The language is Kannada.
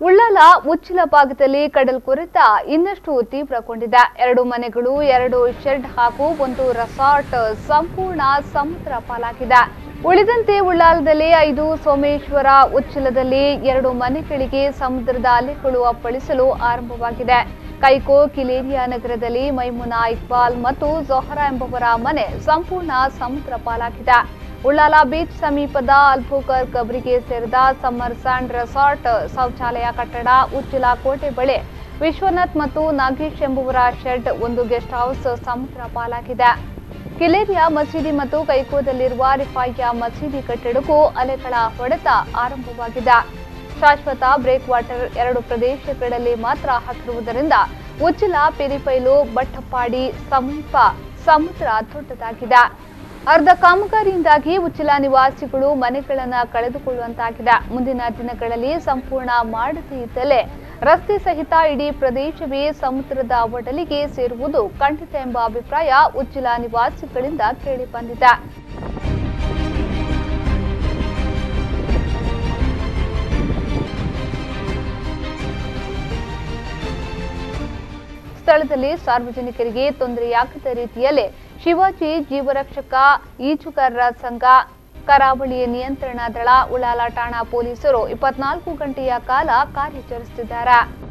ಉಳ್ಳಾಲ ಉಚ್ಚಿಲ ಭಾಗದಲ್ಲಿ ಕಡಲ್ ಕೊರೆತ ಇನ್ನಷ್ಟು ತೀವ್ರಗೊಂಡಿದೆ ಎರಡು ಮನೆಗಳು ಎರಡು ಶೆಡ್ ಹಾಗೂ ಒಂದು ರೆಸಾರ್ಟ್ ಸಂಪೂರ್ಣ ಸಮುದ್ರ ಪಾಲಾಗಿದೆ ಉಳಿದಂತೆ ಉಳ್ಳಾಲದಲ್ಲಿ ಐದು ಸೋಮೇಶ್ವರ ಉಚ್ಚಿಲದಲ್ಲಿ ಎರಡು ಮನೆಗಳಿಗೆ ಸಮುದ್ರದ ಅಲೆಗಳು ಅಪ್ಪಳಿಸಲು ಆರಂಭವಾಗಿದೆ ಕೈಕೋ ಕಿಲೇರಿಯಾ ನಗರದಲ್ಲಿ ಮೈಮುನಾ ಇಕ್ಬಾಲ್ ಮತ್ತು ಜೊಹರಾ ಎಂಬುವರ ಮನೆ ಸಂಪೂರ್ಣ ಸಮುದ್ರ ಪಾಲಾಗಿದೆ ಉಳ್ಳಾಲ ಬೀಚ್ ಸಮೀಪದ ಅಲ್ಫೋಕರ್ ಕಬ್ರಿಗೆ ಸೇರಿದ ಸಮ್ಮರ್ ಸ್ಯಾಂಡ್ ರೆಸಾರ್ಟ್ ಶೌಚಾಲಯ ಕಟ್ಟಡ ಉಚ್ಚಿಲ ಕೋಟೆ ಬಳಿ ವಿಶ್ವನಾಥ್ ಮತ್ತು ನಾಗೇಶ್ ಎಂಬುವರ ಶೆಡ್ ಒಂದು ಗೆಸ್ಟ್ ಹೌಸ್ ಸಮುದ್ರ ಪಾಲಾಗಿದೆ ಕಿಲೇರಿಯಾ ಮಸೀದಿ ಮತ್ತು ಕೈಕೋದಲ್ಲಿರುವ ರಿಫಾಯಿಯ ಮಸೀದಿ ಕಟ್ಟಡಕ್ಕೂ ಅಲೆಗಳ ಹೊಡೆತ ಆರಂಭವಾಗಿದೆ ಶಾಶ್ವತ ಬ್ರೇಕ್ ವಾಟರ್ ಎರಡು ಪ್ರದೇಶಗಳಲ್ಲಿ ಮಾತ್ರ ಹಾಕಿರುವುದರಿಂದ ಉಚ್ಚಿಲ ಪೆರಿಪೈಲು ಬಟ್ಟಪ್ಪಾಡಿ ಸಮೀಪ ಸಮುದ್ರ ದೊಡ್ಡದಾಗಿದೆ ಅರ್ಧ ಕಾಮಗಾರಿಯಿಂದಾಗಿ ಉಚ್ಚಿಲ ನಿವಾಸಿಗಳು ಮನೆಗಳನ್ನು ಕಳೆದುಕೊಳ್ಳುವಂತಾಗಿದೆ ಮುಂದಿನ ದಿನಗಳಲ್ಲಿ ಸಂಪೂರ್ಣ ಮಾಡದೇ ಇದ್ದಲೇ ರಸ್ತೆ ಸಹಿತ ಇಡೀ ಪ್ರದೇಶವೇ ಸಮುದ್ರದ ಒಡಲಿಗೆ ಸೇರುವುದು ಖಂಡಿತ ಎಂಬ ಅಭಿಪ್ರಾಯ ಉಚ್ಚಿಲ ನಿವಾಸಿಗಳಿಂದ ಕೇಳಿಬಂದಿದೆ ಸ್ಥಳದಲ್ಲಿ ಸಾರ್ವಜನಿಕರಿಗೆ ತೊಂದರೆಯಾಗದ ರೀತಿಯಲ್ಲಿ ಶಿವಾಜಿ ಜೀವರಕ್ಷಕ ಈಜುಗಾರರ ಸಂಘ ಕರಾವಳಿ ನಿಯಂತ್ರಣ ದಳ ಉಳಾಲ ಠಾಣಾ ಪೊಲೀಸರು ಇಪ್ಪತ್ನಾಲ್ಕು ಗಂಟೆಯ ಕಾಲ ಕಾರ್ಯಾಚರಿಸುತ್ತಿದ್ದಾರೆ